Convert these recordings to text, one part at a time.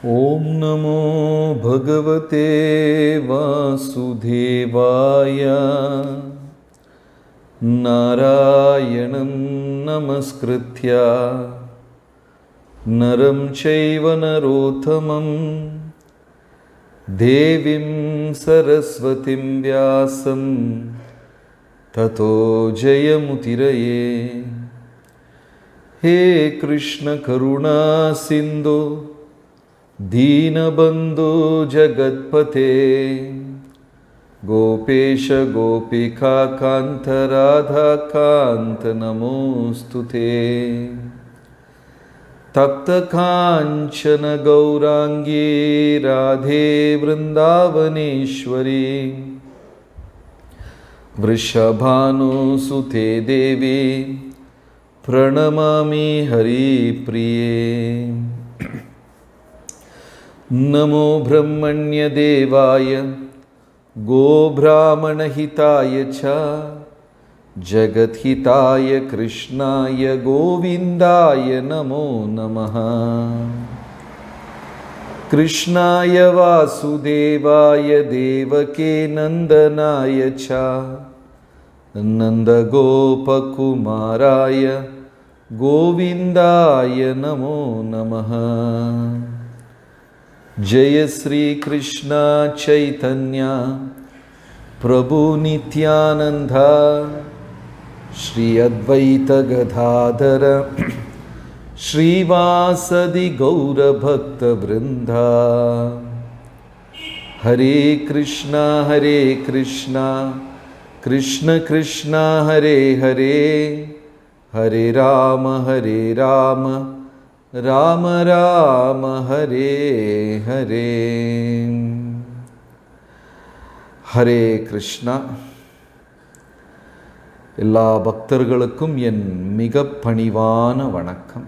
ॐ नमो भगवते वासुदेवाय नारायणं नमस्कृत्य नरं चैव नरोत्तमं देवीं सरस्वतीं व्यासं ततो जयमुतिरये हे कृष्णकरुणा सिन्धो दीनबन्धो जगत्पते गोपेश गोपिकान्त नमोऽस्तु ते तप्तकाञ्चन गौराङ्गी राधे वृन्दावनेश्वरी वृषभानुसुते देवी प्रणमामि हरिप्रिये नमो ब्रह्मण्यदेवाय गोब्राह्मणहिताय च जगद्हिताय कृष्णाय गोविन्दाय नमो नमः कृष्णाय वासुदेवाय देवके नन्दनाय च नन्दगोपकुमाराय गोविन्दाय नमो नमः जय श्रीकृष्ण चैतन्य प्रभु नित्यानन्द श्री अद्वैतगदाधर श्रीवासदि गौरभक्तवृन्दा हरे कृष्ण हरे कृष्ण कृष्ण कृष्ण हरे हरे हरे राम हरे राम ராம ராம ஹரே ஹரே ஹரே கிருஷ்ணா எல்லா பக்தர்களுக்கும் என் மிக பணிவான வணக்கம்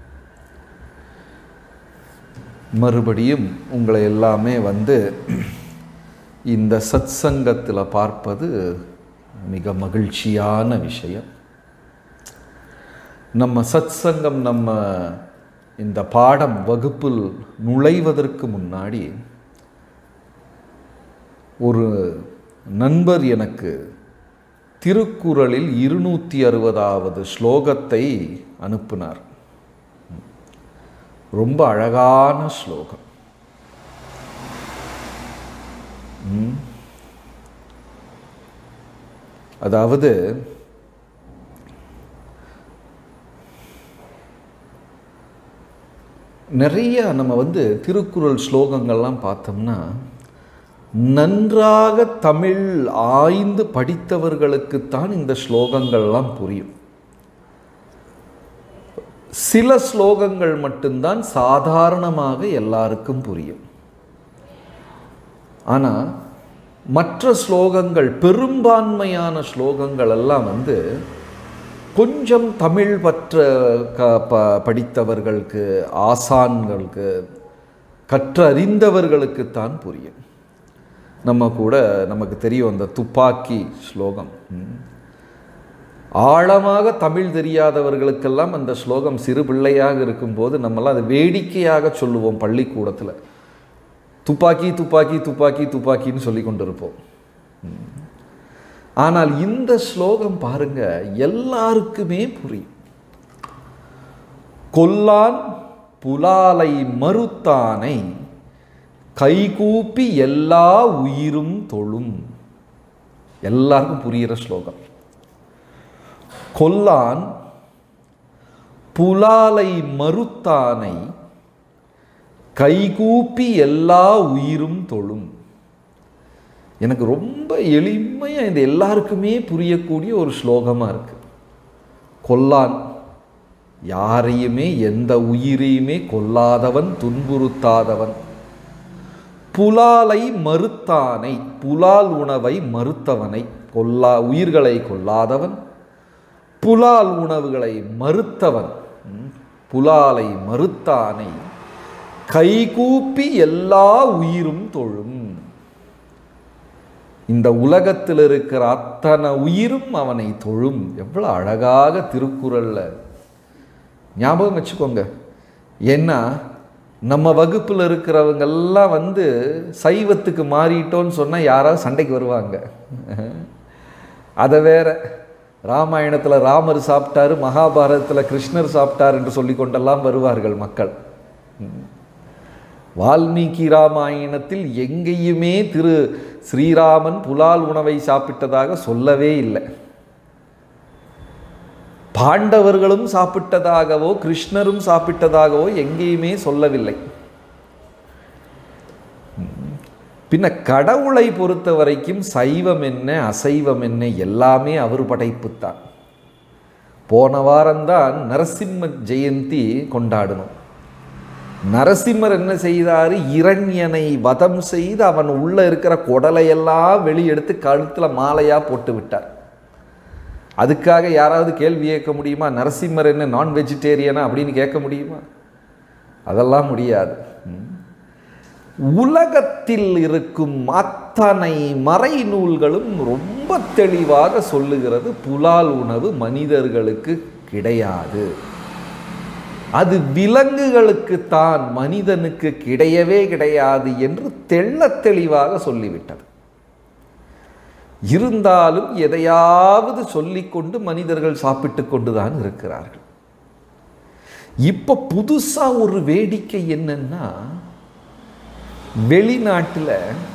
மறுபடியும் உங்களை எல்லாமே வந்து இந்த சத் சங்கத்தில் பார்ப்பது மிக மகிழ்ச்சியான விஷயம் நம்ம சத் சங்கம் நம்ம இந்த பாடம் வகுப்பில் நுழைவதற்கு முன்னாடி ஒரு நண்பர் எனக்கு திருக்குறளில் இருநூற்றி அறுபதாவது ஸ்லோகத்தை அனுப்பினார் ரொம்ப அழகான ஸ்லோகம் அதாவது நிறைய நம்ம வந்து திருக்குறள் ஸ்லோகங்கள்லாம் பார்த்தோம்னா நன்றாக தமிழ் ஆய்ந்து படித்தவர்களுக்குத்தான் இந்த ஸ்லோகங்கள்லாம் புரியும் சில ஸ்லோகங்கள் மட்டும்தான் சாதாரணமாக எல்லாருக்கும் புரியும் ஆனால் மற்ற ஸ்லோகங்கள் பெரும்பான்மையான ஸ்லோகங்கள் எல்லாம் வந்து கொஞ்சம் தமிழ் பற்ற க ப படித்தவர்களுக்கு ஆசான்களுக்கு கற்றறிந்தவர்களுக்குத்தான் புரியும் நம்ம கூட நமக்கு தெரியும் அந்த துப்பாக்கி ஸ்லோகம் ஆழமாக தமிழ் தெரியாதவர்களுக்கெல்லாம் அந்த ஸ்லோகம் சிறு பிள்ளையாக இருக்கும்போது நம்மளாம் அதை வேடிக்கையாக சொல்லுவோம் பள்ளிக்கூடத்தில் துப்பாக்கி துப்பாக்கி துப்பாக்கி துப்பாக்கின்னு சொல்லி கொண்டு இருப்போம் ஆனால் இந்த ஸ்லோகம் பாருங்க எல்லாருக்குமே புரியும் கொல்லான் புலாலை மறுத்தானை கைகூப்பி எல்லா உயிரும் தொழும் எல்லாருக்கும் புரிகிற ஸ்லோகம் கொல்லான் புலாலை மறுத்தானை கைகூப்பி எல்லா உயிரும் தொழும் எனக்கு ரொம்ப எளிமையாக இந்த எல்லாருக்குமே புரியக்கூடிய ஒரு ஸ்லோகமாக இருக்கு கொல்லான் யாரையுமே எந்த உயிரையுமே கொல்லாதவன் துன்புறுத்தாதவன் புலாலை மறுத்தானை புலால் உணவை மறுத்தவனை கொல்லா உயிர்களை கொல்லாதவன் புலால் உணவுகளை மறுத்தவன் புலாலை மறுத்தானை கைகூப்பி எல்லா உயிரும் தொழும் இந்த உலகத்தில் இருக்கிற அத்தனை உயிரும் அவனை தொழும் எவ்வளோ அழகாக திருக்குறளில் ஞாபகம் வச்சுக்கோங்க ஏன்னா நம்ம வகுப்பில் இருக்கிறவங்க எல்லாம் வந்து சைவத்துக்கு மாறிட்டோன்னு சொன்னால் யாராவது சண்டைக்கு வருவாங்க அதை வேற ராமாயணத்தில் ராமர் சாப்பிட்டாரு மகாபாரதத்தில் கிருஷ்ணர் சாப்பிட்டார் என்று சொல்லி கொண்டெல்லாம் வருவார்கள் மக்கள் வால்மீகி ராமாயணத்தில் எங்கேயுமே திரு ஸ்ரீராமன் புலால் உணவை சாப்பிட்டதாக சொல்லவே இல்லை பாண்டவர்களும் சாப்பிட்டதாகவோ கிருஷ்ணரும் சாப்பிட்டதாகவோ எங்கேயுமே சொல்லவில்லை பின்ன கடவுளை பொறுத்த வரைக்கும் சைவம் என்ன அசைவம் என்ன எல்லாமே அவர் படைப்புத்தான் போன வாரம்தான் நரசிம்ம ஜெயந்தி கொண்டாடணும் நரசிம்மர் என்ன செய்தார் இரண்யனை வதம் செய்து அவன் உள்ள இருக்கிற குடலையெல்லாம் வெளியெடுத்து கழுத்தில் மாலையாக போட்டு விட்டார் அதுக்காக யாராவது கேள்வி கேட்க முடியுமா நரசிம்மர் என்ன நான் வெஜிடேரியனா அப்படின்னு கேட்க முடியுமா அதெல்லாம் முடியாது உலகத்தில் இருக்கும் அத்தனை மறை நூல்களும் ரொம்ப தெளிவாக சொல்லுகிறது புலால் உணவு மனிதர்களுக்கு கிடையாது அது விலங்குகளுக்கு தான் மனிதனுக்கு கிடையவே கிடையாது என்று தெள்ள தெளிவாக சொல்லிவிட்டது இருந்தாலும் எதையாவது சொல்லிக்கொண்டு மனிதர்கள் சாப்பிட்டு கொண்டுதான் இருக்கிறார்கள் இப்போ புதுசா ஒரு வேடிக்கை என்னன்னா வெளிநாட்டில்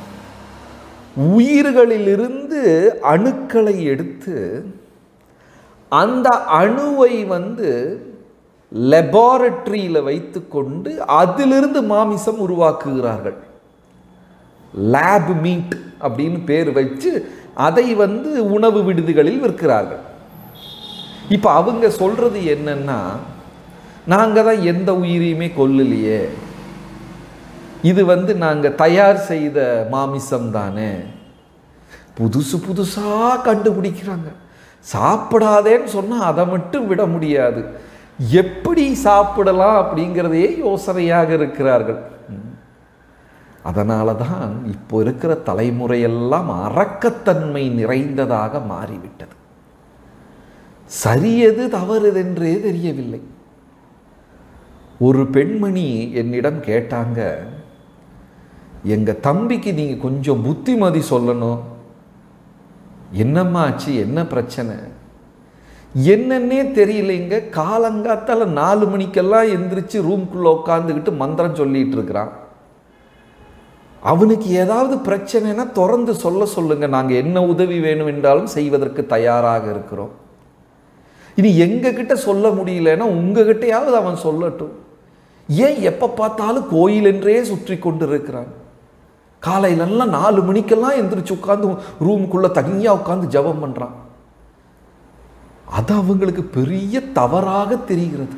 உயிர்களிலிருந்து அணுக்களை எடுத்து அந்த அணுவை வந்து லெபார்டரியில் வைத்துக்கொண்டு அதிலிருந்து மாமிசம் உருவாக்குகிறார்கள் லேப் மீட் அப்படின்னு பேர் வச்சு அதை வந்து உணவு விடுதிகளில் விற்கிறார்கள் இப்போ அவங்க சொல்றது என்னன்னா நாங்கள் தான் எந்த உயிரையுமே கொல்லலையே இது வந்து நாங்கள் தயார் செய்த மாமிசம் தானே புதுசு புதுசாக கண்டுபிடிக்கிறாங்க சாப்பிடாதேன்னு சொன்னால் அதை மட்டும் விட முடியாது எப்படி சாப்பிடலாம் அப்படிங்கிறதையே யோசனையாக இருக்கிறார்கள் அதனால தான் இப்போ இருக்கிற தலைமுறையெல்லாம் அரக்கத்தன்மை நிறைந்ததாக மாறிவிட்டது சரியது தவறுதென்றே தெரியவில்லை ஒரு பெண்மணி என்னிடம் கேட்டாங்க எங்கள் தம்பிக்கு நீங்கள் கொஞ்சம் புத்திமதி சொல்லணும் என்னம்மா ஆச்சு என்ன பிரச்சனை என்னன்னே தெரியலைங்க காலங்காத்தால நாலு மணிக்கெல்லாம் எந்திரிச்சு ரூம்குள்ளே உட்காந்துக்கிட்டு மந்திரம் சொல்லிட்டு இருக்கிறான் அவனுக்கு ஏதாவது பிரச்சனைனா திறந்து சொல்ல சொல்லுங்க நாங்கள் என்ன உதவி வேணும் என்றாலும் செய்வதற்கு தயாராக இருக்கிறோம் இனி எங்ககிட்ட சொல்ல முடியலன்னா உங்ககிட்டயாவது அவன் சொல்லட்டும் ஏன் எப்போ பார்த்தாலும் கோயில் என்றே சுற்றி கொண்டு இருக்கிறான் காலையிலெல்லாம் நாலு மணிக்கெல்லாம் எந்திரிச்சு உட்காந்து ரூமுக்குள்ளே தனியாக உட்காந்து ஜபம் பண்ணுறான் அது அவங்களுக்கு பெரிய தவறாக தெரிகிறது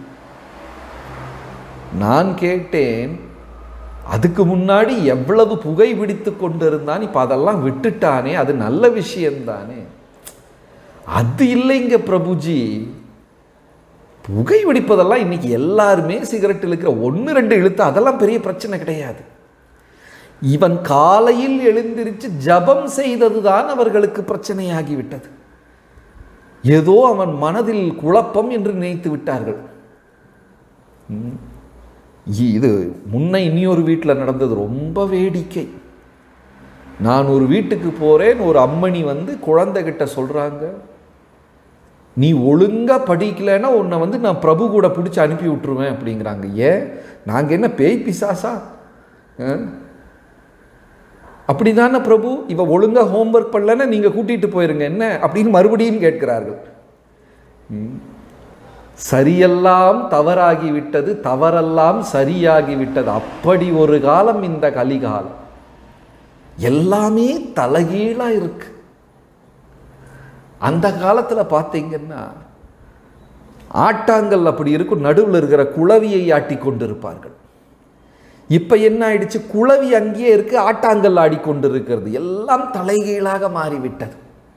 நான் கேட்டேன் அதுக்கு முன்னாடி எவ்வளவு புகை பிடித்து கொண்டிருந்தான் இப்போ அதெல்லாம் விட்டுட்டானே அது நல்ல விஷயம்தானே அது இல்லைங்க பிரபுஜி புகை பிடிப்பதெல்லாம் இன்னைக்கு எல்லாருமே சிகரெட் இழுக்கிற ஒன்று ரெண்டு இழுத்து அதெல்லாம் பெரிய பிரச்சனை கிடையாது இவன் காலையில் எழுந்திருச்சு ஜபம் செய்தது தான் அவர்களுக்கு பிரச்சனையாகிவிட்டது ஏதோ அவன் மனதில் குழப்பம் என்று நினைத்து விட்டார்கள் ம். இது முன்ன இனியொரு வீட்டில் நடந்தது ரொம்ப வேடிக்கை நான் ஒரு வீட்டுக்கு போகிறேன் ஒரு அம்மணி வந்து குழந்தைகிட்ட சொல்கிறாங்க நீ ஒழுங்காக படிக்கலைன்னா உன்னை வந்து நான் பிரபு கூட பிடிச்சி அனுப்பி விட்டுருவேன் அப்படிங்கிறாங்க ஏன் நாங்கள் என்ன பேய் பிசாசா ஆ? அப்படிதானே பிரபு இவ ஒழுங்கா ஹோம்ஒர்க் பண்ணலன்னா நீங்க கூட்டிட்டு போயிருங்க என்ன அப்படின்னு மறுபடியும் கேட்கிறார்கள் ம். சரியெல்லாம் தவறாகிவிட்டது தவறெல்லாம் சரியாகிவிட்டது அப்படி ஒரு காலம் இந்த கலிகாலம் எல்லாமே தலைகீழா இருக்கு அந்த காலத்துல பார்த்தீங்கன்னா ஆட்டாங்கல் அப்படி இருக்கும் நடுவில் இருக்கிற குளவியை ஆட்டி கொண்டிருப்பார்கள் இப்ப என்ன ஆயிடுச்சு குளவி அங்கேயே இருக்கு ஆட்டாங்கல் ஆடிக்கொண்டிருக்கிறது எல்லாம் தலைகீழாக மாறிவிட்டது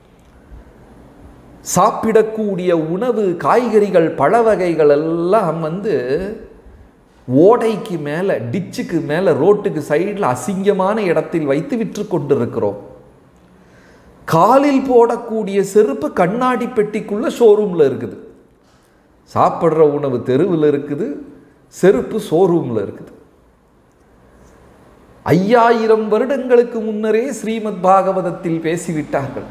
சாப்பிடக்கூடிய உணவு காய்கறிகள் பழ வகைகள் எல்லாம் வந்து ஓடைக்கு மேலே டிச்சுக்கு மேலே ரோட்டுக்கு சைடில் அசிங்கமான இடத்தில் வைத்து விற்று கொண்டிருக்கிறோம் காலில் போடக்கூடிய செருப்பு கண்ணாடி பெட்டிக்குள்ள ஷோரூமில் இருக்குது சாப்பிட்ற உணவு தெருவில் இருக்குது செருப்பு ஷோரூமில் இருக்குது ஐயாயிரம் வருடங்களுக்கு முன்னரே ஸ்ரீமத் பாகவதத்தில் பேசிவிட்டார்கள்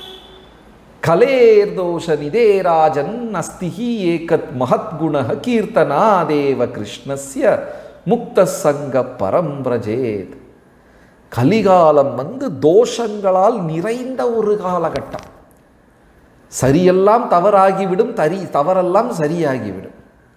கலேர்தோஷ நிதேராஜன் அஸ்திஹி ஏகத் மகத்குண கீர்த்தனாதேவ கிருஷ்ணஸ்ய முக்த சங்க பரம்பிரஜேத் கலிகாலம் வந்து தோஷங்களால் நிறைந்த ஒரு காலகட்டம் சரியெல்லாம் தவறாகிவிடும் தரி தவறெல்லாம் சரியாகிவிடும்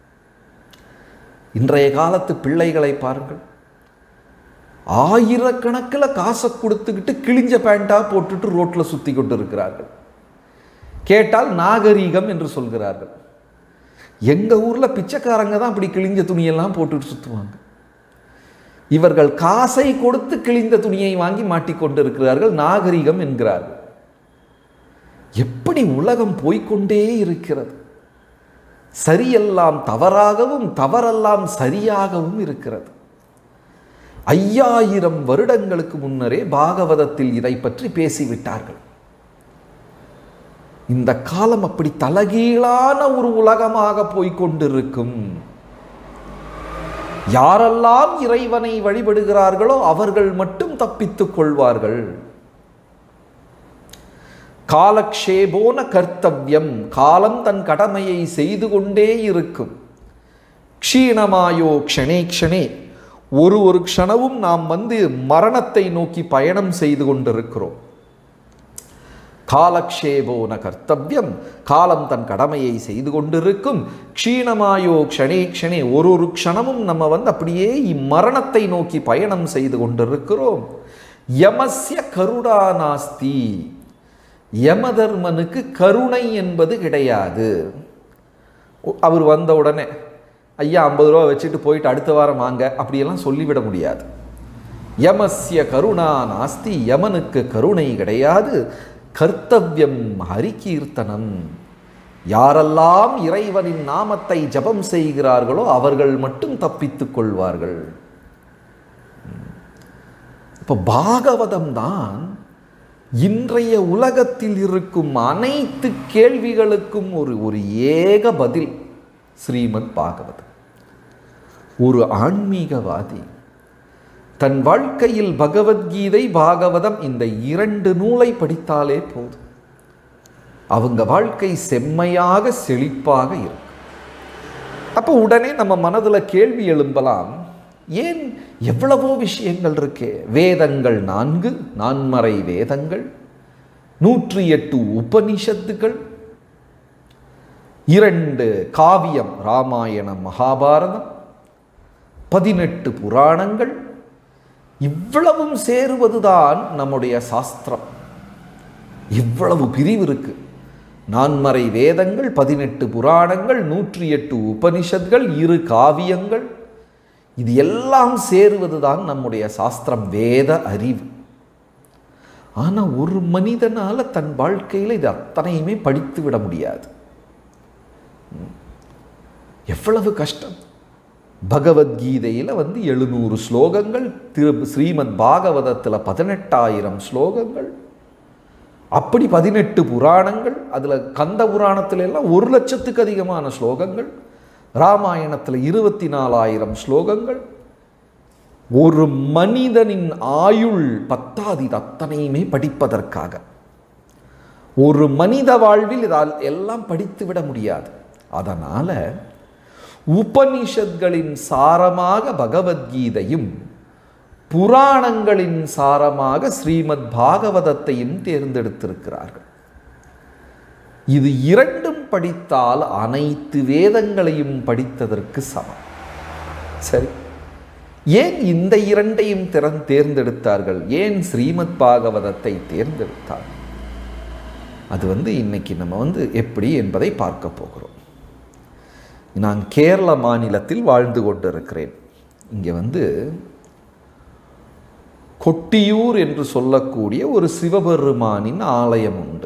இன்றைய காலத்து பிள்ளைகளை பாருங்கள் ஆயிரக்கணக்கில் காசை கொடுத்துக்கிட்டு கிழிஞ்ச பேண்டா போட்டுட்டு ரோட்டில் சுற்றி கொண்டு இருக்கிறார்கள் கேட்டால் நாகரீகம் என்று சொல்கிறார்கள் எங்கள் ஊரில் பிச்சைக்காரங்க தான் அப்படி கிழிஞ்ச துணியெல்லாம் போட்டுட்டு சுற்றுவாங்க இவர்கள் காசை கொடுத்து கிழிந்த துணியை வாங்கி மாட்டிக்கொண்டு இருக்கிறார்கள் நாகரிகம் என்கிறார்கள் எப்படி உலகம் போய்க்கொண்டே இருக்கிறது சரியெல்லாம் தவறாகவும் தவறெல்லாம் சரியாகவும் இருக்கிறது ஐயாயிரம் வருடங்களுக்கு முன்னரே பாகவதத்தில் இதை பற்றி பேசிவிட்டார்கள் இந்த காலம் அப்படி தலகீழான ஒரு உலகமாக போய்க்கொண்டிருக்கும் யாரெல்லாம் இறைவனை வழிபடுகிறார்களோ அவர்கள் மட்டும் தப்பித்துக் கொள்வார்கள் காலக்ஷேபோன கர்த்தவ்யம் காலம் தன் கடமையை செய்து கொண்டே இருக்கும் க்ஷீணமாயோ க்ஷணே க்ஷணே ஒரு ஒரு க்ஷணமும் நாம் வந்து மரணத்தை நோக்கி பயணம் செய்து கொண்டிருக்கிறோம் காலக்ஷேபோன கர்த்தவ்யம் காலம் தன் கடமையை செய்து கொண்டிருக்கும் க்ஷீணமாயோ க்ஷணே க்ஷணே ஒரு ஒரு க்ஷணமும் நம்ம வந்து அப்படியே இம்மரணத்தை நோக்கி பயணம் செய்து கொண்டிருக்கிறோம் யமஸ்ய கருடா நாஸ்தி யமதர்மனுக்கு கருணை என்பது கிடையாது அவர் வந்த உடனே ஐயா ஐம்பது ரூபா வச்சுட்டு போயிட்டு அடுத்த வாரம் வாங்க அப்படியெல்லாம் சொல்லிவிட முடியாது யமஸ்ய கருணா நாஸ்தி யமனுக்கு கருணை கிடையாது கர்த்தவ்யம் ஹரிகீர்த்தனம் யாரெல்லாம் இறைவனின் நாமத்தை ஜபம் செய்கிறார்களோ அவர்கள் மட்டும் தப்பித்துக் கொள்வார்கள் இப்போ பாகவதம் தான் இன்றைய உலகத்தில் இருக்கும் அனைத்து கேள்விகளுக்கும் ஒரு ஒரு ஏக பதில் ஸ்ரீமத் பாகவதம் ஒரு ஆன்மீகவாதி தன் வாழ்க்கையில் பகவத்கீதை பாகவதம் இந்த இரண்டு நூலை படித்தாலே போதும் அவங்க வாழ்க்கை செம்மையாக செழிப்பாக இருக்கும் அப்போ உடனே நம்ம மனதில் கேள்வி எழும்பலாம் ஏன் எவ்வளவோ விஷயங்கள் இருக்கே வேதங்கள் நான்கு நான்மறை வேதங்கள் நூற்றி எட்டு உபனிஷத்துகள் இரண்டு காவியம் ராமாயணம் மகாபாரதம் பதினெட்டு புராணங்கள் இவ்வளவும் சேருவதுதான் நம்முடைய சாஸ்திரம் இவ்வளவு பிரிவு இருக்கு நான்மறை வேதங்கள் பதினெட்டு புராணங்கள் நூற்றி எட்டு உபனிஷத்கள் இரு காவியங்கள் இது எல்லாம் சேருவதுதான் நம்முடைய சாஸ்திரம் வேத அறிவு ஆனால் ஒரு மனிதனால தன் வாழ்க்கையில் இது அத்தனையுமே படித்து விட முடியாது எவ்வளவு கஷ்டம் பகவத்கீதையில் வந்து எழுநூறு ஸ்லோகங்கள் திரு ஸ்ரீமத் பாகவதத்தில் பதினெட்டாயிரம் ஸ்லோகங்கள் அப்படி பதினெட்டு புராணங்கள் அதில் கந்த புராணத்துல எல்லாம் ஒரு லட்சத்துக்கு அதிகமான ஸ்லோகங்கள் ராமாயணத்தில் இருபத்தி நாலாயிரம் ஸ்லோகங்கள் ஒரு மனிதனின் ஆயுள் பத்தாதி அத்தனையுமே படிப்பதற்காக ஒரு மனித வாழ்வில் இதால் எல்லாம் படித்து விட முடியாது அதனால் உபனிஷத்களின் சாரமாக பகவத்கீதையும் புராணங்களின் சாரமாக ஸ்ரீமத் பாகவதத்தையும் தேர்ந்தெடுத்திருக்கிறார்கள் இது இரண்டும் படித்தால் அனைத்து வேதங்களையும் படித்ததற்கு சமம் சரி ஏன் இந்த இரண்டையும் திறன் தேர்ந்தெடுத்தார்கள் ஏன் ஸ்ரீமத் பாகவதத்தை தேர்ந்தெடுத்தார்கள் அது வந்து இன்னைக்கு நம்ம வந்து எப்படி என்பதை பார்க்க போகிறோம் நான் கேரள மாநிலத்தில் வாழ்ந்து கொண்டிருக்கிறேன் இங்கே வந்து கொட்டியூர் என்று சொல்லக்கூடிய ஒரு சிவபெருமானின் ஆலயம் உண்டு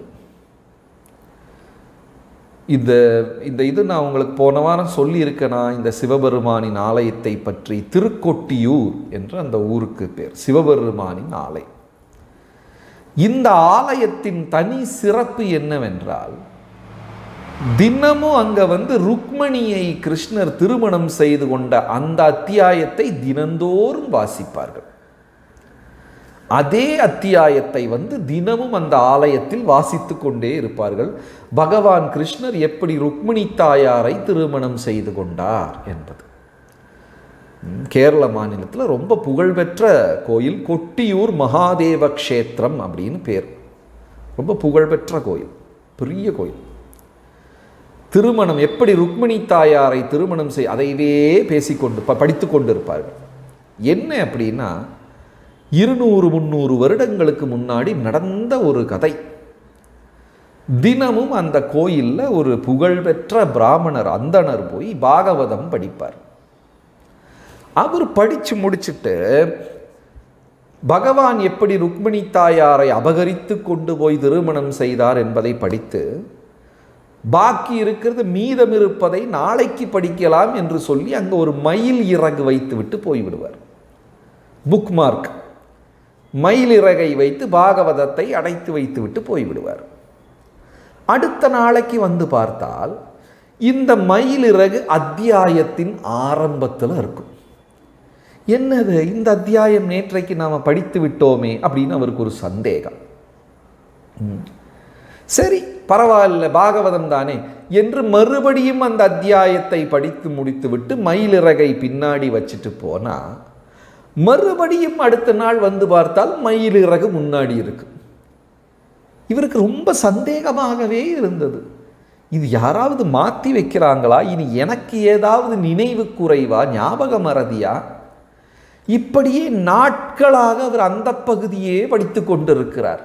இந்த இந்த இது நான் உங்களுக்கு போன வாரம் சொல்லியிருக்கேனா இந்த சிவபெருமானின் ஆலயத்தை பற்றி திருக்கொட்டியூர் என்று அந்த ஊருக்கு பேர் சிவபெருமானின் ஆலயம் இந்த ஆலயத்தின் தனி சிறப்பு என்னவென்றால் தினமும் அங்க வந்து ருக்மணியை கிருஷ்ணர் திருமணம் செய்து கொண்ட அந்த அத்தியாயத்தை தினந்தோறும் வாசிப்பார்கள் அதே அத்தியாயத்தை வந்து தினமும் அந்த ஆலயத்தில் வாசித்து கொண்டே இருப்பார்கள் பகவான் கிருஷ்ணர் எப்படி ருக்மிணி தாயாரை திருமணம் செய்து கொண்டார் என்பது ம், கேரள மாநிலத்தில் ரொம்ப புகழ்பெற்ற கோயில் கொட்டியூர் மகாதேவ க்ஷேத்திரம் அப்படின்னு பேர் ரொம்ப புகழ்பெற்ற கோயில் பெரிய கோயில் திருமணம் எப்படி ருக்மிணி தாயாரை திருமணம் செய் அதைவே பேசிக்கொண்டு ப படித்து கொண்டு இருப்பார்கள் என்ன அப்படின்னா இருநூறு முந்நூறு வருடங்களுக்கு முன்னாடி நடந்த ஒரு கதை தினமும் அந்த கோயிலில் ஒரு புகழ்பெற்ற பிராமணர் அந்தணர் போய் பாகவதம் படிப்பார் அவர் படித்து முடிச்சுட்டு பகவான் எப்படி ருக்மிணி தாயாரை அபகரித்து கொண்டு போய் திருமணம் செய்தார் என்பதை படித்து பாக்கி இருக்கிறது மீதம் இருப்பதை நாளைக்கு படிக்கலாம் என்று சொல்லி அங்கே ஒரு மயில் இறகு வைத்து விட்டு போய்விடுவார் புக் மார்க் மயில் இறகை வைத்து பாகவதத்தை அடைத்து வைத்து விட்டு போய்விடுவார் அடுத்த நாளைக்கு வந்து பார்த்தால் இந்த மயில் இறகு அத்தியாயத்தின் ஆரம்பத்தில் இருக்கும் என்னது இந்த அத்தியாயம் நேற்றைக்கு நாம் படித்து விட்டோமே அப்படின்னு அவருக்கு ஒரு சந்தேகம் ம். சரி பரவாயில்ல பாகவதம் தானே என்று மறுபடியும் அந்த அத்தியாயத்தை படித்து முடித்துவிட்டு மயிலிறகை பின்னாடி வச்சுட்டு போனா மறுபடியும் அடுத்த நாள் வந்து பார்த்தால் மயிலிறகு முன்னாடி இருக்கு இவருக்கு ரொம்ப சந்தேகமாகவே இருந்தது இது யாராவது மாற்றி வைக்கிறாங்களா இனி எனக்கு ஏதாவது நினைவு குறைவா ஞாபக மறதியா இப்படியே நாட்களாக அவர் அந்த பகுதியே படித்து கொண்டிருக்கிறார்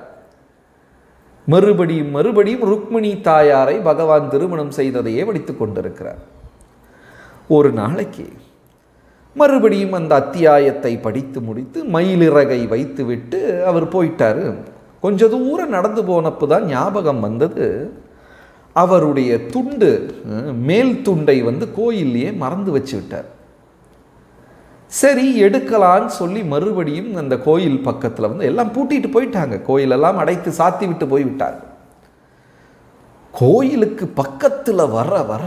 மறுபடியும் மறுபடியும் ருக்மிணி தாயாரை பகவான் திருமணம் செய்ததையே படித்துக் கொண்டிருக்கிறார் ஒரு நாளைக்கு மறுபடியும் அந்த அத்தியாயத்தை படித்து முடித்து மயிலிறகை வைத்துவிட்டு அவர் போயிட்டாரு கொஞ்ச தூரம் நடந்து போனப்போ தான் ஞாபகம் வந்தது அவருடைய துண்டு அஹ், மேல் துண்டை வந்து கோயில்லையே மறந்து வச்சு விட்டார் சரி எடுக்கலான்னு சொல்லி மறுபடியும் அந்த கோயில் பக்கத்தில் வந்து எல்லாம் பூட்டிட்டு போயிட்டாங்க கோயிலெல்லாம் அடைத்து சாத்தி விட்டு போய்விட்டாங்க கோயிலுக்கு பக்கத்தில் வர வர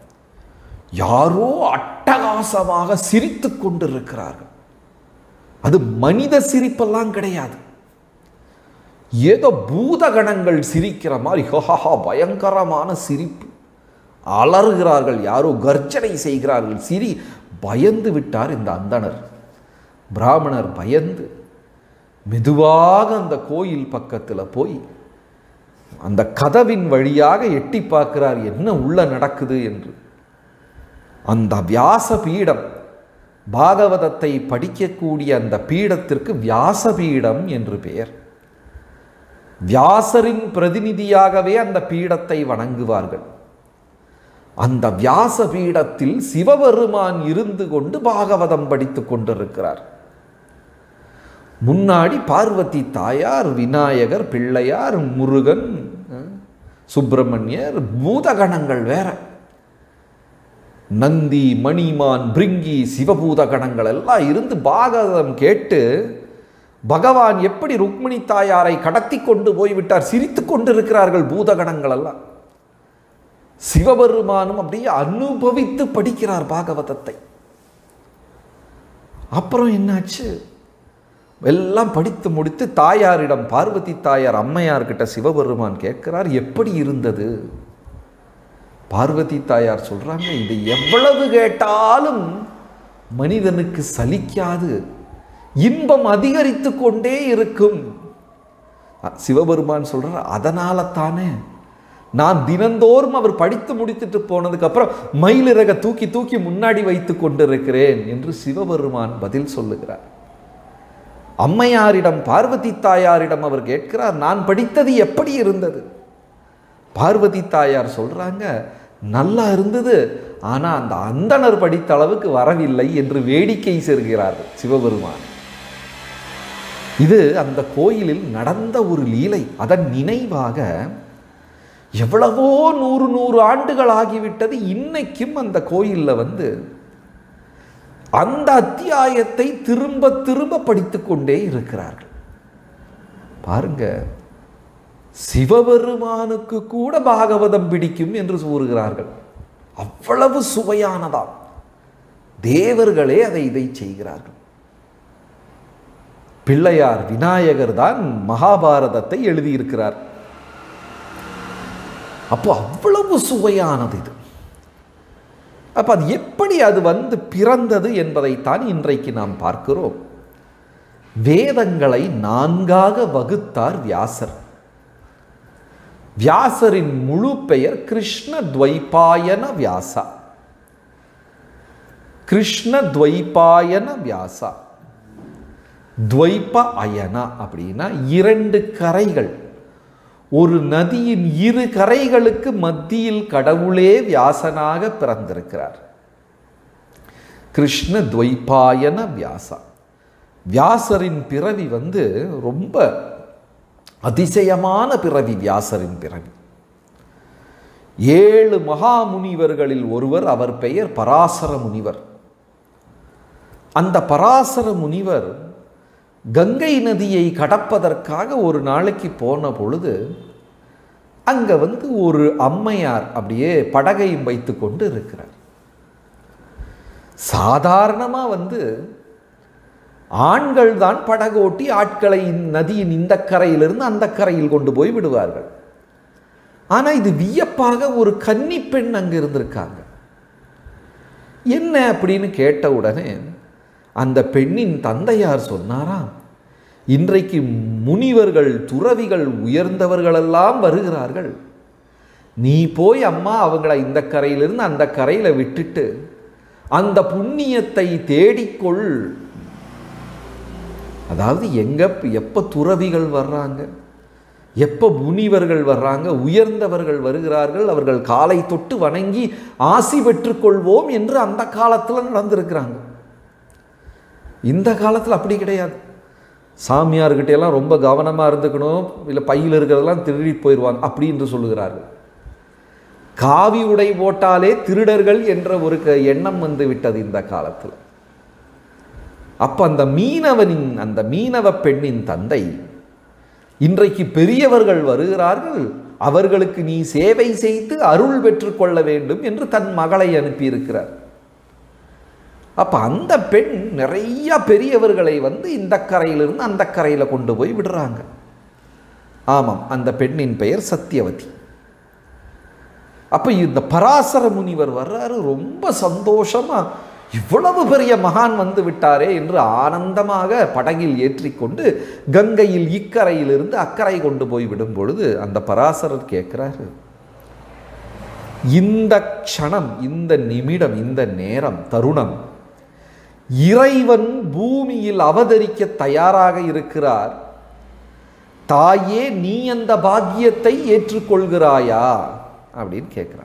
யாரோ அட்டகாசமாக சிரித்து கொண்டிருக்கிறார்கள் அது மனித சிரிப்பெல்லாம் கிடையாது ஏதோ பூதகணங்கள் சிரிக்கிற மாதிரி ஹஹஹா பயங்கரமான சிரிப்பு அலறுகிறார்கள் யாரோ கர்ஜனை செய்கிறார்கள் சிரி பயந்து விட்டார் இந்த அந்தணர் பிராமணர் பயந்து மெதுவாக அந்த கோயில் பக்கத்தில் போய் அந்த கதவின் வழியாக எட்டி பார்க்கிறார் என்ன உள்ள நடக்குது என்று அந்த வியாச பீடம் பாகவதத்தை படிக்கக்கூடிய அந்த பீடத்திற்கு வியாச பீடம் என்று பெயர் வியாசரின் பிரதிநிதியாகவே அந்த பீடத்தை வணங்குவார்கள் அந்த வியாச பீடத்தில் சிவபெருமான் இருந்து கொண்டு பாகவதம் படித்துக் கொண்டிருக்கிறார் முன்னாடி பார்வதி தாயார் விநாயகர் பிள்ளையார் முருகன் அஹ், சுப்பிரமணியர் பூதகணங்கள் வேற நந்தி மணிமான் பிரிங்கி சிவபூத கணங்கள் எல்லாம் இருந்து பாகவதம் கேட்டு பகவான் எப்படி ருக்மிணி தாயாரை கடத்தி கொண்டு போய்விட்டார் சிரித்து கொண்டிருக்கிறார்கள் பூதகணங்கள் எல்லாம் சிவபெருமானும் அப்படியே அனுபவித்து படிக்கிறார் பாகவதத்தை அப்புறம் என்னாச்சு எல்லாம் படித்து முடித்து தாயாரிடம் பார்வதி தாயார் அம்மையார்கிட்ட சிவபெருமான் கேட்கிறார் எப்படி இருந்தது பார்வதி தாயார் சொல்றாங்க இது எவ்வளவு கேட்டாலும் மனிதனுக்கு சலிக்காது இன்பம் அதிகரித்து கொண்டே இருக்கும் அ, சிவபெருமான் சொல்றார் அதனால தானே நான் தினந்தோறும் அவர் படித்து முடித்துட்டு போனதுக்கு அப்புறம் மயிலிறக தூக்கி தூக்கி முன்னாடி வைத்து கொண்டிருக்கிறேன் என்று சிவபெருமான் பதில் சொல்லுகிறார் அம்மையாரிடம் பார்வதி தாயாரிடம் அவர் கேட்கிறார் நான் படித்தது எப்படி இருந்தது பார்வதி தாயார் சொல்றாங்க நல்லா இருந்தது ஆனா அந்த அந்தணர் படித்த அளவுக்கு வரவில்லை என்று வேடிக்கை சேர்கிறார்கள் சிவபெருமான் இது அந்த கோயிலில் நடந்த ஒரு லீலை அதன் நினைவாக எவ்வளவோ நூறு நூறு ஆண்டுகள் ஆகிவிட்டது இன்னைக்கும் அந்த கோயிலில் வந்து அந்த அத்தியாயத்தை திரும்ப திரும்ப படித்துக் கொண்டே இருக்கிறார்கள் பாருங்க சிவபெருமானுக்கு கூட பாகவதம் பிடிக்கும் என்று கூறுகிறார்கள் அவ்வளவு சுவையானதாம் தேவர்களே அதை இதை செய்கிறார்கள் பிள்ளையார் விநாயகர் தான் மகாபாரதத்தை எழுதியிருக்கிறார் அப்போ அவ்வளவு சுவையானது இது அப்போ அது எப்படி அது வந்து பிறந்தது என்பதைத்தான் இன்றைக்கு நாம் பார்க்கிறோம் வேதங்களை நான்காக வகுத்தார் வியாசர் வியாசரின் முழு பெயர் கிருஷ்ண துவைபாயன வியாசா கிருஷ்ண துவைபாயன வியாசா துவைப அயனா அப்படின்னா இரண்டு கரைகள் ஒரு நதியின் இரு கரைகளுக்கு மத்தியில் கடவுளே வியாசனாக பிறந்திருக்கிறார் கிருஷ்ண துவைபாயன வியாசா வியாசரின் பிறவி வந்து ரொம்ப அதிசயமான பிறவி வியாசரின் பிறவி ஏழு மகாமுனிவர்களில் ஒருவர் அவர் பெயர் பராசர முனிவர் அந்த பராசர முனிவர் கங்கை நதியை கடப்பதற்காக ஒரு நாளைக்கு போன பொழுது அங்கே வந்து ஒரு அம்மையார் அப்படியே படகையும் வைத்து கொண்டு இருக்கிறார் சாதாரணமாக வந்து ஆண்கள் தான் படகோட்டி ஆட்களை நதியின் இந்த கரையிலிருந்து அந்த கரையில் கொண்டு போய் விடுவார்கள் ஆனால் இது வியப்பாக ஒரு கன்னி பெண் அங்கே இருந்திருக்காங்க என்ன அப்படின்னு கேட்ட உடனே அந்த பெண்ணின் தந்தையார் சொன்னாராம் இன்றைக்கு முனிவர்கள் துறவிகள் உயர்ந்தவர்களெல்லாம் வருகிறார்கள் நீ போய் அம்மா அவங்கள இந்த கரையிலிருந்து அந்த கரையில் விட்டுட்டு அந்த புண்ணியத்தை தேடிக்கொள் அதாவது எங்க எப்போ துறவிகள் வர்றாங்க எப்போ முனிவர்கள் வர்றாங்க உயர்ந்தவர்கள் வருகிறார்கள் அவர்கள் காலை தொட்டு வணங்கி ஆசி பெற்றுக்கொள்வோம் என்று அந்த காலத்தில் நடந்திருக்கிறாங்க இந்த காலத்தில் அப்படி கிடையாது சாமியார்கிட்ட எல்லாம் ரொம்ப கவனமாக இருந்துக்கணும் இல்லை பையில் இருக்கிறதெல்லாம் திருடி போயிடுவாங்க அப்படி என்று சொல்லுகிறார்கள் காவி உடை போட்டாலே திருடர்கள் என்ற ஒரு க- எண்ணம் வந்து விட்டது இந்த காலத்தில் அப்ப அந்த மீனவனின் அந்த மீனவ பெண்ணின் தந்தை இன்றைக்கு பெரியவர்கள் வருகிறார்கள் அவர்களுக்கு நீ சேவை செய்து அருள் பெற்றுக்கொள்ள வேண்டும் என்று தன் மகளை அனுப்பியிருக்கிறார் அப்ப அந்த பெண் நிறைய பெரியவர்களை வந்து இந்த கரையிலிருந்து அந்த கரையில கொண்டு போய் விடுறாங்க ஆமாம் அந்த பெண்ணின் பெயர் சத்தியவதி அப்ப இந்த பராசர முனிவர் வர்றாரு ரொம்ப சந்தோஷமா இவ்வளவு பெரிய மகான் வந்து விட்டாரே என்று ஆனந்தமாக படகில் ஏற்றிக்கொண்டு கங்கையில் இக்கரையிலிருந்து அக்கறை கொண்டு போய் விடும் பொழுது அந்த பராசரர் கேட்கிறாரு இந்த க்ஷணம் இந்த நிமிடம் இந்த நேரம் தருணம் இறைவன் பூமியில் அவதரிக்க தயாராக இருக்கிறார் தாயே நீ அந்த பாக்கியத்தை ஏற்றுக்கொள்கிறாயா அப்படின்னு கேட்கிறான்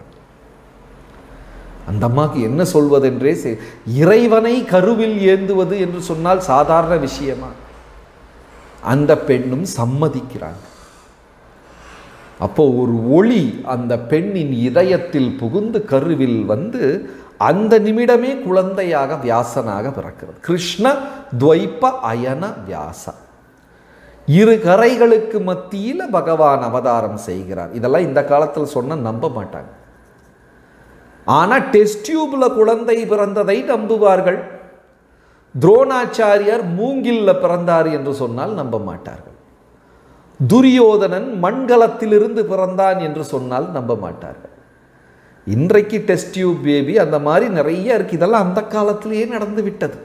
அந்த அம்மாக்கு என்ன சொல்வதென்றே செ- இறைவனை கருவில் ஏந்துவது என்று சொன்னால் சாதாரண விஷயமா அந்த பெண்ணும் சம்மதிக்கிறாங்க அப்போ ஒரு ஒளி அந்த பெண்ணின் இதயத்தில் புகுந்து கருவில் வந்து அந்த நிமிடமே குழந்தையாக வியாசனாக பிறக்கிறது கிருஷ்ண துவைப்ப அயன வியாச இரு கரைகளுக்கு மத்தியில் பகவான் அவதாரம் செய்கிறார் இதெல்லாம் இந்த காலத்தில் சொன்ன நம்ப மாட்டாங்க ஆனால் டெஸ்ட் டியூப்ல குழந்தை பிறந்ததை நம்புவார்கள் துரோணாச்சாரியார் மூங்கில்ல பிறந்தார் என்று சொன்னால் நம்ப மாட்டார்கள் துரியோதனன் மண்கலத்திலிருந்து பிறந்தான் என்று சொன்னால் நம்ப மாட்டார்கள் இன்றைக்கு டெஸ்ட் டியூப் பேபி அந்த மாதிரி நிறைய இருக்கு இதெல்லாம் அந்த காலத்திலேயே நடந்து விட்டது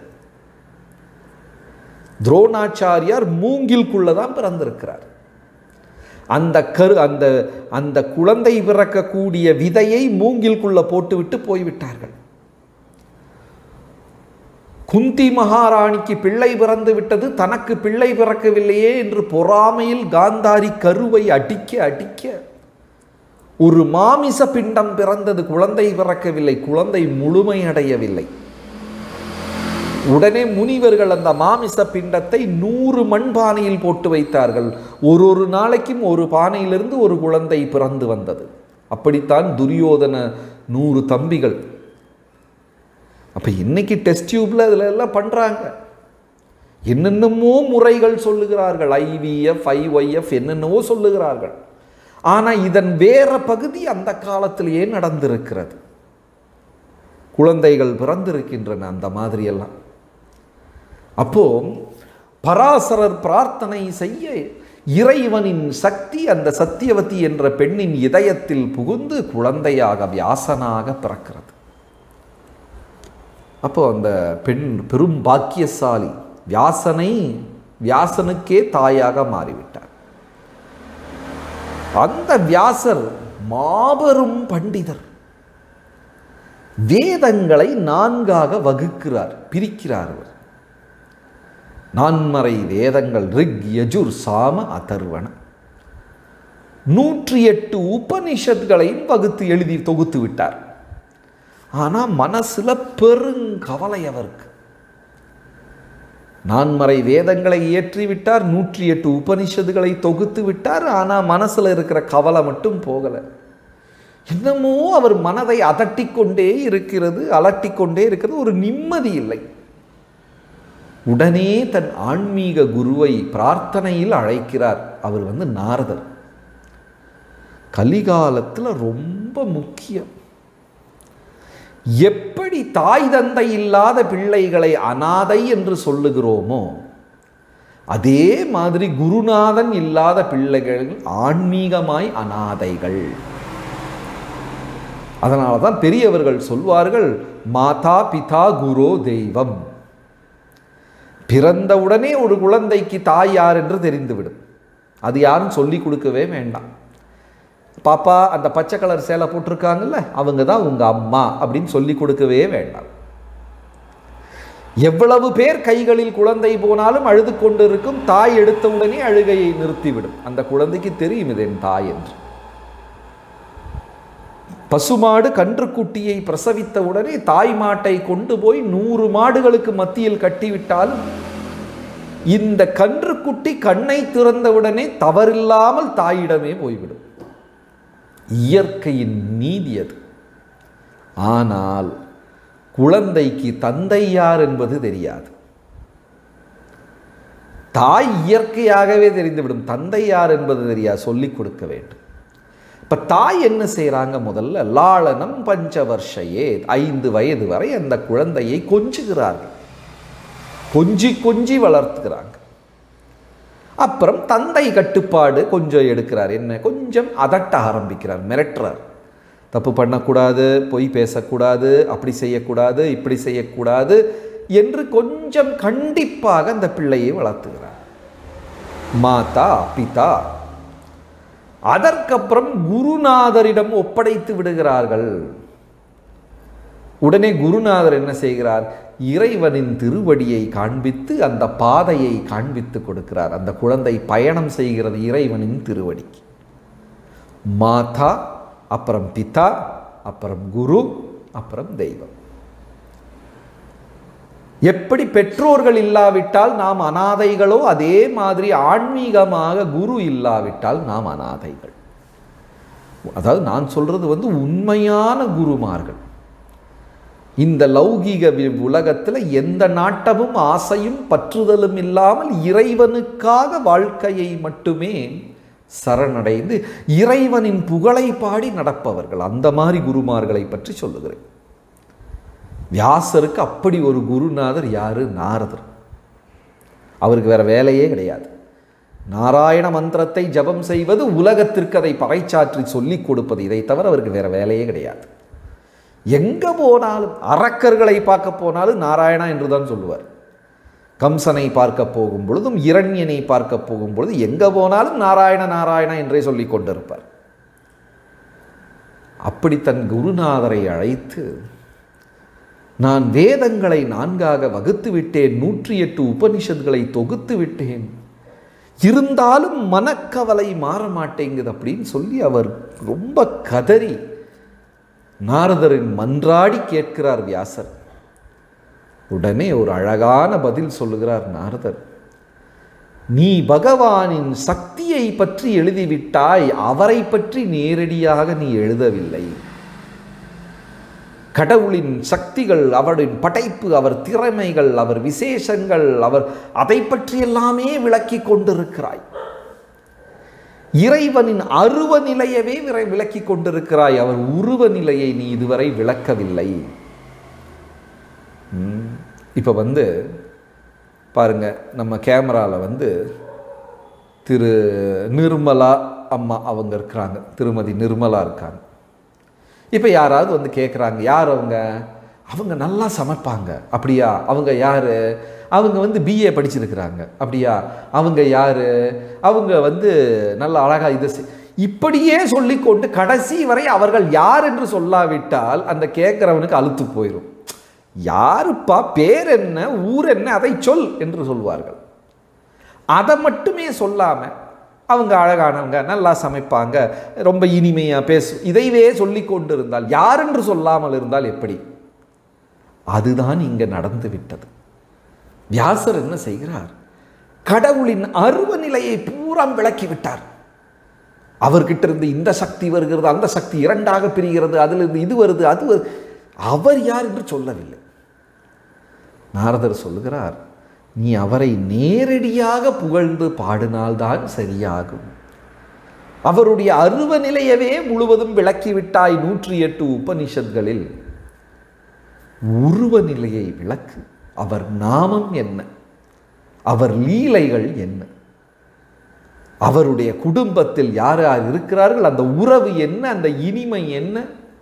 துரோணாச்சாரியார் மூங்கில்குள்ள தான் பிறந்திருக்கிறார் அந்த கரு அந்த அந்த குழந்தை பிறக்கக்கூடிய விதையை மூங்கில்குள்ள போட்டுவிட்டு போய்விட்டார்கள் குந்தி மகாராணிக்கு பிள்ளை பிறந்து விட்டது தனக்கு பிள்ளை பிறக்கவில்லையே என்று பொறாமையில் காந்தாரி கருவை அடிக்க அடிக்க ஒரு மாமிச பிண்டம் பிறந்தது குழந்தை பிறக்கவில்லை குழந்தை முழுமையடையவில்லை உடனே முனிவர்கள் அந்த மாமிச பிண்டத்தை நூறு மண்பானையில் போட்டு வைத்தார்கள் ஒரு ஒரு நாளைக்கும் ஒரு பானையிலிருந்து ஒரு குழந்தை பிறந்து வந்தது அப்படித்தான் துரியோதன நூறு தம்பிகள் அப்போ இன்னைக்கு டெஸ்ட் டியூப்ல இதுல எல்லாம் பண்றாங்க என்னென்னமோ முறைகள் சொல்லுகிறார்கள் ஐவிஎஃப் ஐஒய்எஃப் என்னென்னவோ சொல்லுகிறார்கள் ஆனா இதன் வேற பகுதி அந்த காலத்திலேயே நடந்திருக்கிறது குழந்தைகள் பிறந்திருக்கின்றன அந்த மாதிரியெல்லாம் அப்போ பராசரர் பிரார்த்தனை செய்ய இறைவனின் சக்தி அந்த சத்தியவதி என்ற பெண்ணின் இதயத்தில் புகுந்து குழந்தையாக வியாசனாக பிறக்கிறது அப்போ அந்த பெண் பெரும் பாக்கியசாலி வியாசனை வியாசனுக்கே தாயாக மாறிவிட்டார் அந்த வியாசர் மாபெரும் பண்டிதர் வேதங்களை நான்காக வகுக்கிறார் பிரிக்கிறார் அவர் நான்மறை வேதங்கள் ரிக் யஜுர் சாம அதர்வண நூற்றி எட்டு உபனிஷத்களையும் வகுத்து எழுதி தொகுத்து விட்டார் ஆனால் மனசுல பெருங்கவலை அவருக்கு நான்மறை வேதங்களை இயற்றி விட்டார் நூற்றி எட்டு உபனிஷத்துகளை தொகுத்து விட்டார் ஆனால் மனசுல இருக்கிற கவலை மட்டும் போகலை என்னமோ அவர் மனதை அதட்டிக்கொண்டே இருக்கிறது அலட்டிக்கொண்டே இருக்கிறது ஒரு நிம்மதி இல்லை உடனே தன் ஆன்மீக குருவை பிரார்த்தனையில் அழைக்கிறார் அவர் வந்து நாரதர் கலிகாலத்தில் ரொம்ப முக்கியம் எப்படி தாய் தந்தை இல்லாத பிள்ளைகளை அனாதை என்று சொல்லுகிறோமோ அதே மாதிரி குருநாதன் இல்லாத பிள்ளைகள் ஆன்மீகமாய் அனாதைகள் அதனால தான் பெரியவர்கள் சொல்வார்கள் மாதா பிதா குரோ தெய்வம் பிறந்தவுடனே ஒரு குழந்தைக்கு தாய் யார் என்று தெரிந்துவிடும் அது யாரும் சொல்லி கொடுக்கவே வேண்டாம் பாப்பா அந்த பச்சை கலர் சேலை போட்டிருக்காங்கல்ல அவங்க தான் உங்கள் அம்மா அப்படின்னு சொல்லி கொடுக்கவே வேண்டாம் எவ்வளவு பேர் கைகளில் குழந்தை போனாலும் அழுது கொண்டிருக்கும் தாய் எடுத்தவுடனே அழுகையை நிறுத்திவிடும் அந்த குழந்தைக்கு தெரியும் இது என் தாய் என்று பசுமாடு கன்றுக்குட்டியை பிரசவித்த உடனே தாய் மாட்டை கொண்டு போய் நூறு மாடுகளுக்கு மத்தியில் கட்டிவிட்டாலும் இந்த கன்றுக்குட்டி கண்ணை திறந்தவுடனே தவறில்லாமல் தாயிடமே போய்விடும் இயற்கையின் நீதி அது ஆனால் குழந்தைக்கு தந்தை யார் என்பது தெரியாது தாய் இயற்கையாகவே தெரிந்துவிடும் தந்தை யார் என்பது தெரியாது சொல்லிக் கொடுக்க வேண்டும் இப்போ தாய் என்ன செய்கிறாங்க முதல்ல லாளனம் பஞ்ச வருஷயே ஐந்து வயது வரை அந்த குழந்தையை கொஞ்சுகிறார்கள் கொஞ்சி கொஞ்சி வளர்த்துக்கிறாங்க அப்புறம் தந்தை கட்டுப்பாடு கொஞ்சம் எடுக்கிறார் என்ன கொஞ்சம் அதட்ட ஆரம்பிக்கிறார் மிரட்டுறார் தப்பு பண்ணக்கூடாது பொய் பேசக்கூடாது அப்படி செய்யக்கூடாது இப்படி செய்யக்கூடாது என்று கொஞ்சம் கண்டிப்பாக அந்த பிள்ளையை வளர்த்துகிறார் மாதா பிதா அதற்கப்புறம் குருநாதரிடம் ஒப்படைத்து விடுகிறார்கள் உடனே குருநாதர் என்ன செய்கிறார் இறைவனின் திருவடியை காண்பித்து அந்த பாதையை காண்பித்து கொடுக்கிறார் அந்த குழந்தை பயணம் செய்கிறது இறைவனின் திருவடிக்கு மாதா அப்புறம் பிதா அப்புறம் குரு அப்புறம் தெய்வம் எப்படி பெற்றோர்கள் இல்லாவிட்டால் நாம் அனாதைகளோ அதே மாதிரி ஆன்மீகமாக குரு இல்லாவிட்டால் நாம் அனாதைகள் அதாவது நான் சொல்றது வந்து உண்மையான குருமார்கள் இந்த லௌகீக உலகத்தில் எந்த நாட்டமும் ஆசையும் பற்றுதலும் இல்லாமல் இறைவனுக்காக வாழ்க்கையை மட்டுமே சரணடைந்து இறைவனின் புகழை பாடி நடப்பவர்கள் அந்த மாதிரி குருமார்களை பற்றி சொல்லுகிறேன் வியாசருக்கு அப்படி ஒரு குருநாதர் யாரு நாரதர் அவருக்கு வேற வேலையே கிடையாது நாராயண மந்திரத்தை ஜபம் செய்வது உலகத்திற்கு அதை பறைச்சாற்றி சொல்லிக் கொடுப்பது இதை தவிர அவருக்கு வேற வேலையே கிடையாது எங்க போனாலும் அரக்கர்களை பார்க்க போனாலும் நாராயணா என்று தான் சொல்லுவார் கம்சனை பார்க்க போகும் பொழுதும் இரண்யனை பார்க்க போகும் பொழுது எங்க போனாலும் நாராயண நாராயணா என்றே சொல்லிக் கொண்டிருப்பார் அப்படி தன் குருநாதரை அழைத்து நான் வேதங்களை நான்காக வகுத்து விட்டேன் நூற்றி எட்டு உபனிஷத்களை தொகுத்து விட்டேன் இருந்தாலும் மனக்கவலை மாற மாட்டேங்குது அப்படின்னு சொல்லி அவர் ரொம்ப கதறி நாரதரின் மன்றாடி கேட்கிறார் வியாசர் உடனே ஒரு அழகான பதில் சொல்லுகிறார் நாரதர் நீ பகவானின் சக்தியை பற்றி எழுதிவிட்டாய் அவரை பற்றி நேரடியாக நீ எழுதவில்லை கடவுளின் சக்திகள் அவரின் படைப்பு அவர் திறமைகள் அவர் விசேஷங்கள் அவர் அதை பற்றி எல்லாமே விளக்கி கொண்டிருக்கிறாய் இறைவனின் அருவ நிலையவே விரை விளக்கி கொண்டிருக்கிறாய் அவர் உருவ நிலையை நீ இதுவரை விளக்கவில்லை இப்போ வந்து பாருங்க நம்ம கேமராவில் வந்து திரு நிர்மலா அம்மா அவங்க இருக்கிறாங்க திருமதி நிர்மலா இருக்காங்க இப்போ யாராவது வந்து கேட்குறாங்க யார் அவங்க அவங்க நல்லா சமைப்பாங்க அப்படியா அவங்க யார் அவங்க வந்து பிஏ படிச்சிருக்கிறாங்க அப்படியா அவங்க யார் அவங்க வந்து நல்ல அழகாக இதை செய்- இப்படியே சொல்லிக்கொண்டு கடைசி வரை அவர்கள் யார் என்று சொல்லாவிட்டால் அந்த கேட்குறவனுக்கு அழுத்து போயிடும் யாருப்பா பேர் என்ன ஊர் என்ன அதை சொல் என்று சொல்வார்கள் அதை மட்டுமே சொல்லாமல் அவங்க அழகானவங்க நல்லா சமைப்பாங்க ரொம்ப இனிமையாக பேசு இதைவே சொல்லி கொண்டு இருந்தால் யார் என்று சொல்லாமல் இருந்தால் எப்படி அதுதான் இங்கே நடந்து விட்டது வியாசர் என்ன செய்கிறார் கடவுளின் அருவ நிலையை பூரா விளக்கி விட்டார் அவர்கிட்ட இருந்து இந்த சக்தி வருகிறது அந்த சக்தி இரண்டாக பிரிகிறது அதிலிருந்து இது வருது அது வருது அவர் யார் என்று சொல்லவில்லை நாரதர் சொல்லுகிறார் நீ அவரை நேரடியாக புகழ்ந்து பாடினால்தான் சரியாகும் அவருடைய அருவ நிலையவே முழுவதும் விளக்கிவிட்டாய் நூற்றி எட்டு உபனிஷத்களில் உருவ நிலையை விளக்கு அவர் நாமம் என்ன அவர் லீலைகள் என்ன அவருடைய குடும்பத்தில் யார் யார் இருக்கிறார்கள் அந்த உறவு என்ன அந்த இனிமை என்ன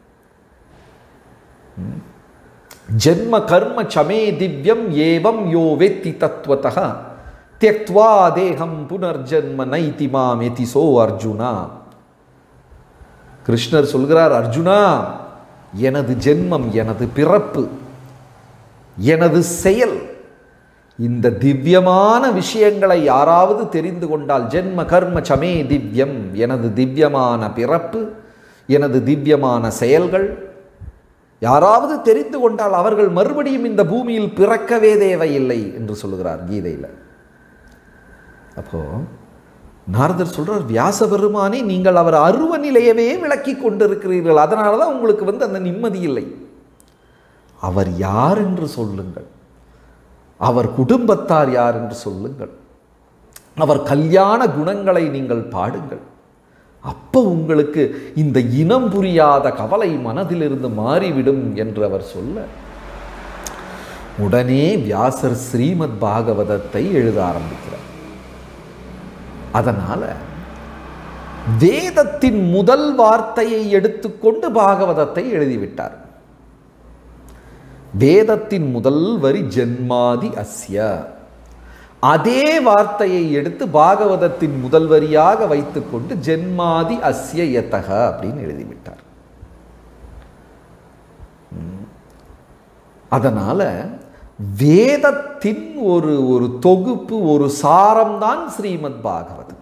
ம். ஜென்ம கர்ம சமே திவ்யம் ஏவம் யோ வெத்தி தத்துவத்தக தியக்த்வா தேகம் புனர்ஜன்ம நைதி மாம் எதிசோ அர்ஜுனா கிருஷ்ணர் சொல்கிறார் அர்ஜுனா எனது ஜென்மம் எனது பிறப்பு எனது செயல் இந்த திவ்யமான விஷயங்களை யாராவது தெரிந்து கொண்டால் ஜென்ம கர்ம சமே திவ்யம் எனது திவ்யமான பிறப்பு எனது திவ்யமான செயல்கள் யாராவது தெரிந்து கொண்டால் அவர்கள் மறுபடியும் இந்த பூமியில் பிறக்கவே தேவையில்லை என்று சொல்லுகிறார் கீதையில் அப்போ நாரதர் சொல்றார் வியாச பெருமானே நீங்கள் அவர் அருவ நிலையவே விளக்கி கொண்டிருக்கிறீர்கள் அதனால தான் உங்களுக்கு வந்து அந்த நிம்மதி இல்லை அவர் யார் என்று சொல்லுங்கள் அவர் குடும்பத்தார் யார் என்று சொல்லுங்கள் அவர் கல்யாண குணங்களை நீங்கள் பாடுங்கள் அப்போ உங்களுக்கு இந்த இனம் புரியாத கவலை மனதிலிருந்து மாறிவிடும் என்று அவர் சொல்ல உடனே வியாசர் ஸ்ரீமத் பாகவதத்தை எழுத ஆரம்பிக்கிறார் அதனால வேதத்தின் முதல் வார்த்தையை எடுத்துக்கொண்டு பாகவதத்தை எழுதிவிட்டார் வேதத்தின் முதல் வரி ஜென்மாதி அஸ்ய அதே வார்த்தையை எடுத்து பாகவதத்தின் முதல் வரியாக வைத்துக்கொண்டு ஜென்மாதி அஸ்ய யதக அப்படின்னு எழுதிவிட்டார் ம். அதனால வேதத்தின் ஒரு ஒரு தொகுப்பு ஒரு சாரம்தான் ஸ்ரீமத் பாகவதம்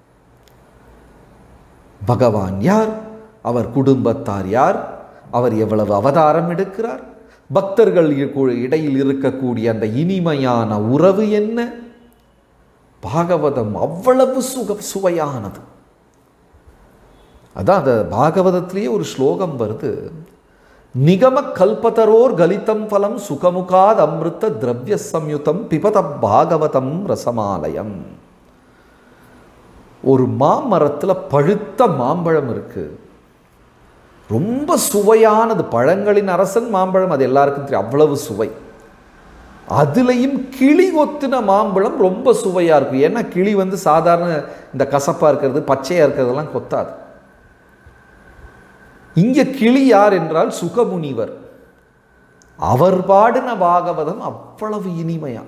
பகவான் யார் அவர் குடும்பத்தார் யார் அவர் எவ்வளவு அவதாரம் எடுக்கிறார் பக்தர்கள் இ- இடையில் இருக்கக்கூடிய அந்த இனிமையான உறவு என்ன பாகவதம் அவ்வளவு சுக சுவையானது அதான் அந்த பாகவதத்திலேயே ஒரு ஸ்லோகம் வருது நிகம கல்பதரோர் கலிதம் பலம் சுகமுகாத் அமிர்த திரவிய சம்யுதம் பிபத பாகவதம் ரசமாலயம் ஒரு மாமரத்தில் பழுத்த மாம்பழம் இருக்கு ரொம்ப சுவையானது பழங்களின் அரசன் மாம்பழம் அது எல்லாருக்கும் தெரியும் அவ்வளவு சுவை அதுலேயும் கிளி கொத்தின மாம்பழம் ரொம்ப சுவையாக இருக்கும் ஏன்னா கிளி வந்து சாதாரண இந்த கசப்பாக இருக்கிறது பச்சையாக இருக்கிறதெல்லாம் கொத்தாது இங்கே கிளி யார் என்றால் சுகமுனிவர் அவர் பாடின பாகவதம் அவ்வளவு இனிமையா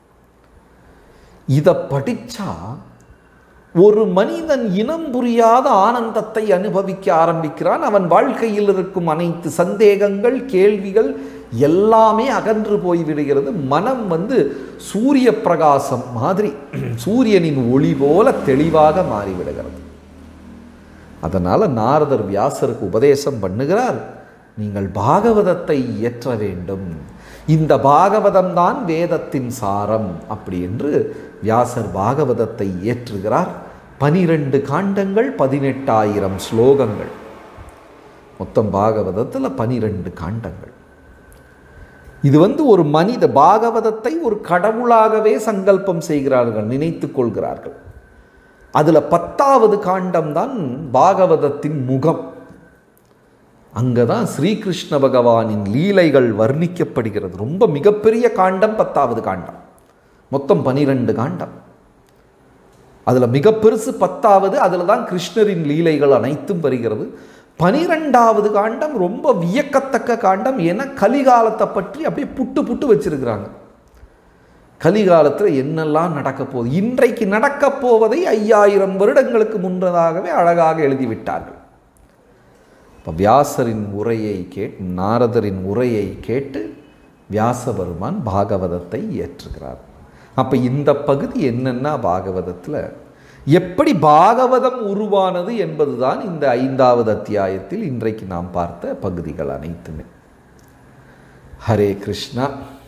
இதை படிச்சா ஒரு மனிதன் இனம் புரியாத ஆனந்தத்தை அனுபவிக்க ஆரம்பிக்கிறான் அவன் வாழ்க்கையில் இருக்கும் அனைத்து சந்தேகங்கள் கேள்விகள் எல்லாமே அகன்று போய்விடுகிறது மனம் வந்து சூரிய பிரகாசம் மாதிரி சூரியனின் ஒளி போல தெளிவாக மாறிவிடுகிறது அதனால் நாரதர் வியாசருக்கு உபதேசம் பண்ணுகிறார் நீங்கள் பாகவதத்தை இயற்ற வேண்டும் இந்த பாகவதம் தான் வேதத்தின் சாரம் அப்படி என்று வியாசர் பாகவதத்தை இயற்றுகிறார் பனிரெண்டு காண்டங்கள் பதினெட்டாயிரம் ஸ்லோகங்கள் மொத்தம் பாகவதத்தில் பனிரெண்டு காண்டங்கள் இது வந்து ஒரு மனித பாகவதத்தை ஒரு கடவுளாகவே சங்கல்பம் செய்கிறார்கள் நினைத்துக் கொள்கிறார்கள் அதில் பத்தாவது காண்டம் தான் பாகவதத்தின் முகம் அங்கே தான் ஸ்ரீகிருஷ்ண பகவானின் லீலைகள் வர்ணிக்கப்படுகிறது ரொம்ப மிகப்பெரிய காண்டம் பத்தாவது காண்டம் மொத்தம் பனிரெண்டு காண்டம் அதில் மிக பெருசு பத்தாவது அதில் தான் கிருஷ்ணரின் லீலைகள் அனைத்தும் வருகிறது பனிரெண்டாவது காண்டம் ரொம்ப வியக்கத்தக்க காண்டம் என கலிகாலத்தை பற்றி அப்படியே புட்டு புட்டு வச்சிருக்கிறாங்க கலிகாலத்தில் என்னெல்லாம் நடக்க போகுது இன்றைக்கு நடக்கப் போவதை ஐயாயிரம் வருடங்களுக்கு முன்னதாகவே அழகாக எழுதிவிட்டார்கள் இப்போ வியாசரின் உரையை கேட்டு நாரதரின் உரையை கேட்டு வியாசபெருமான் பாகவதத்தை ஏற்றுகிறார் அப்போ இந்த பகுதி என்னன்னா பாகவதத்தில் எப்படி பாகவதம் உருவானது என்பதுதான் இந்த ஐந்தாவது அத்தியாயத்தில் இன்றைக்கு நாம் பார்த்த பகுதிகள் அனைத்துமே ஹரே கிருஷ்ணா